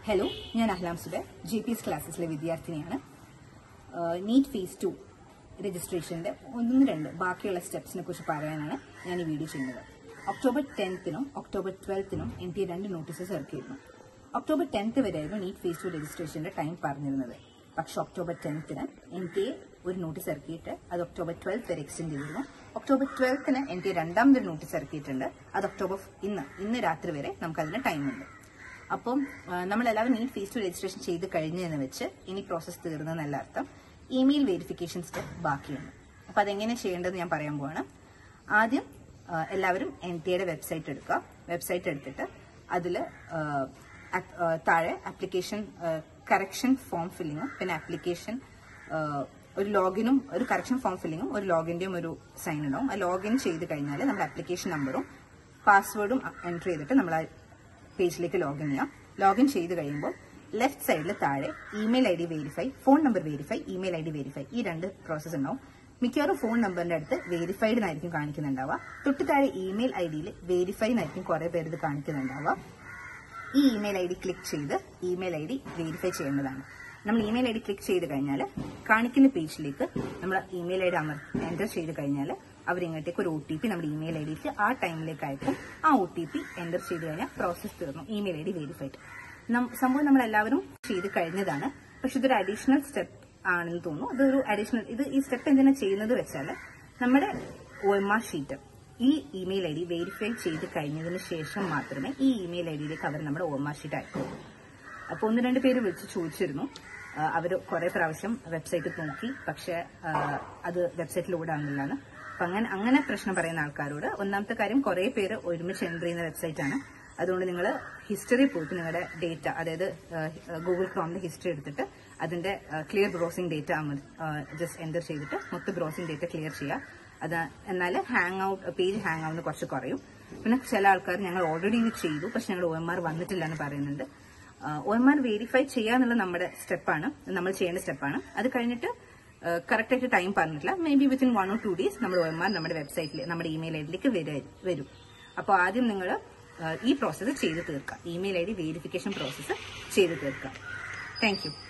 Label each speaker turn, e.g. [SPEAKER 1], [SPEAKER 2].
[SPEAKER 1] hello ഞാൻ അഹ്ലാം സുബെ G P S ക്ലാസ്സിലെ വിദ്യാർത്ഥിനിയാണ് നീറ്റ് ഫേസ് ടു രജിസ്ട്രേഷന്റെ ഒന്ന് രണ്ട് ബാക്കിയുള്ള സ്റ്റെപ്സിനെ കുറിച്ച് പറയാനാണ് ഞാൻ ഈ വീഡിയോ ചെയ്യുന്നത് ഒക്ടോബർ ടെൻത്തിനും ഒക്ടോബർ ട്വൽത്തിനും എൻ ടി എ രണ്ട് നോട്ടീസസ് ഇറക്കിയിരുന്നു ഒക്ടോബർ ടെൻത്ത് വരെയായിരുന്നു നീറ്റ് ഫേസ് ടു രജിസ്ട്രേഷന്റെ ടൈം പറഞ്ഞിരുന്നത് പക്ഷെ ഒക്ടോബർ ടെൻത്തിന് എൻ ടി എ ഒരു നോട്ടീസ് ഇറക്കിയിട്ട് അത് ഒക്ടോബർ ട്വൽത്ത് വരെ എക്സ്റ്റെൻഡ് ചെയ്തിരുന്നു ഒക്ടോബർ ട്വൽത്തിന് എൻ ടി എ രണ്ടാമതൊരു നോട്ടീസ് ഇറക്കിയിട്ടുണ്ട് അത് ഒക്ടോബർ ഇന്ന് ഇന്ന് രാത്രി വരെ നമുക്കതിന് ടൈമുണ്ട് അപ്പം നമ്മൾ എല്ലാവരും നീറ്റ് ഫേസ് ടു രജിസ്ട്രേഷൻ ചെയ്ത് കഴിഞ്ഞെന്ന് വെച്ച് ഇനി പ്രോസസ്സ് തീർന്നെന്നല്ല അർത്ഥം ഇമെയിൽ വെരിഫിക്കേഷൻ സ്റ്റെപ്പ് ബാക്കിയുണ്ട് അപ്പം അതെങ്ങനെ ചെയ്യേണ്ടതെന്ന് ഞാൻ പറയാൻ പോവാണ് ആദ്യം ആ, എല്ലാവരും എൻ ടി എയുടെ വെബ്സൈറ്റ് എടുക്കുക വെബ്സൈറ്റ് എടുത്തിട്ട് അതിൽ താഴെ ആപ്ലിക്കേഷൻ കറക്ഷൻ ഫോം ഫില്ലിങ്ങും പിന്നെ ആപ്ലിക്കേഷൻ ഒരു ലോഗിനും ഒരു കറക്ഷൻ ഫോം ഫില്ലിങ്ങും ഒരു ലോഗിന്റെയും ഒരു സൈൻ ഉണ്ടാവും ആ ലോഗിൻ ചെയ്ത് കഴിഞ്ഞാൽ നമ്മുടെ ആപ്ലിക്കേഷൻ നമ്പറും പാസ്വേഡും എൻ്റർ ചെയ്തിട്ട് നമ്മൾ ആ പേജിലേക്ക് ലോഗിൻ ചെയ്യാം ലോഗിൻ ചെയ്ത് കഴിയുമ്പോൾ ലെഫ്റ്റ് സൈഡിൽ താഴെ email I D verify phone number verify email I D verify ഈ രണ്ട് പ്രോസസ്സ് ഉണ്ടാവും മിക്കവാറും ഫോൺ നമ്പറിന്റെ അടുത്ത് വെരിഫൈഡ് എന്നായിരിക്കും കാണിക്കുന്നുണ്ടാവുക തൊട്ട് താഴെ ഇമെയിൽ ഐ ഡിയിൽ വെരിഫൈ എന്നായിരിക്കും കുറെ പേര് ഇത് കാണിക്കുന്നുണ്ടാവുക ഈ ഇമെയിൽ ഐ ഡി ക്ലിക്ക് ചെയ്ത് ഇമെയിൽ ഐ ഡി വെരിഫൈ ചെയ്യേണ്ടതാണ് നമ്മൾ ഇമെയിൽ ഐ ഡി ക്ലിക്ക് ചെയ്ത് കഴിഞ്ഞാൽ കാണിക്കുന്ന പേജിലേക്ക് നമ്മൾ ഇമെയിൽ ഐ ഡി അമർ എൻ്റർ ചെയ്ത് കഴിഞ്ഞാൽ അവരിങ്ങോട്ടേക്ക് ഒരു ഒ ടി പി നമ്മുടെ ഇമെയിൽ ഐ ഡിക്ക് ആ ടൈമിലേക്ക് അയക്കും ആ ഒ ടി പി എൻ്റർ ചെയ്ത് കഴിഞ്ഞാൽ പ്രോസസ്സ് തീർന്നു ഇമെയിൽ ഐ ഡി വെരിഫൈഡ് സംഭവം നമ്മൾ എല്ലാവരും ചെയ്ത് കഴിഞ്ഞതാണ് പക്ഷെ ഇതൊരു അഡീഷണൽ സ്റ്റെപ്പ് ആണെന്ന് തോന്നുന്നു അതൊരു അഡീഷണൽ ഇത് ഈ സ്റ്റെപ്പ് എന്തിനാ ചെയ്യുന്നത് വെച്ചാൽ നമ്മുടെ ഒ എം ആർ ഷീറ്റ് ഈ ഇമെയിൽ ഐ ഡി വെരിഫൈ ചെയ്ത് കഴിഞ്ഞതിന് ശേഷം മാത്രമേ ഈ ഇമെയിൽ ഐ ഡിയിലേക്ക് അവർ നമ്മുടെ ഒ എം ആർ ഷീറ്റ് അയക്കൂ അപ്പോൾ ഒന്ന് രണ്ട് പേര് വിളിച്ച് ചോദിച്ചിരുന്നു അവർ കുറെ പ്രാവശ്യം വെബ്സൈറ്റ് നോക്കി പക്ഷെ ആ, അത് വെബ്സൈറ്റിലൂടെ ആണെന്നില്ലാണ് അപ്പൊ അങ്ങനെ അങ്ങനെ പ്രശ്നം പറയുന്ന ആൾക്കാരോട് ഒന്നാമത്തെ കാര്യം കുറെ പേര് ഒരുമിച്ച് എൻ്റർ ചെയ്യുന്ന വെബ്സൈറ്റ് ആണ് അതുകൊണ്ട് നിങ്ങൾ ഹിസ്റ്ററി പോയിട്ട് നിങ്ങളുടെ ഡേറ്റ അതായത് ഗൂഗിൾ ക്രോമിന്റെ ഹിസ്റ്ററി എടുത്തിട്ട് അതിന്റെ clear browsing data just enter ചെയ്തിട്ട് മൊത്തം ബ്രോസിംഗ് ഡേറ്റ ക്ലിയർ ചെയ്യുക അത് എന്നാൽ ഹാങ് ഔട്ട് പേജ് ഹാങ് ആവുന്ന കുറച്ച് കുറയും പിന്നെ ചില ആൾക്കാർ ഞങ്ങൾ ഓൾറെഡി ഇത് ചെയ്തു പക്ഷെ ഞങ്ങൾ ഒ എം ആർ വന്നിട്ടില്ല എന്ന് പറയുന്നുണ്ട് ഒ എം ആർ വെരിഫൈ ചെയ്യാന്നുള്ള നമ്മുടെ സ്റ്റെപ്പാണ് നമ്മൾ ചെയ്യേണ്ട സ്റ്റെപ്പാണ് അത് കഴിഞ്ഞിട്ട് കറക്റ്റ് ആയിട്ട് ടൈം പറഞ്ഞിട്ടില്ല maybe within one or two days നമ്മൾ ഒ എം ആർ നമ്മുടെ വെബ്സൈറ്റിൽ നമ്മുടെ ഇമെയിൽ ഐ ഡിയിലേക്ക് വരും അപ്പോൾ ആദ്യം നിങ്ങൾ ഈ പ്രോസസ്സ് ചെയ്ത് തീർക്കുക email I D verification process ചെയ്ത് തീർക്കുക താങ്ക് യു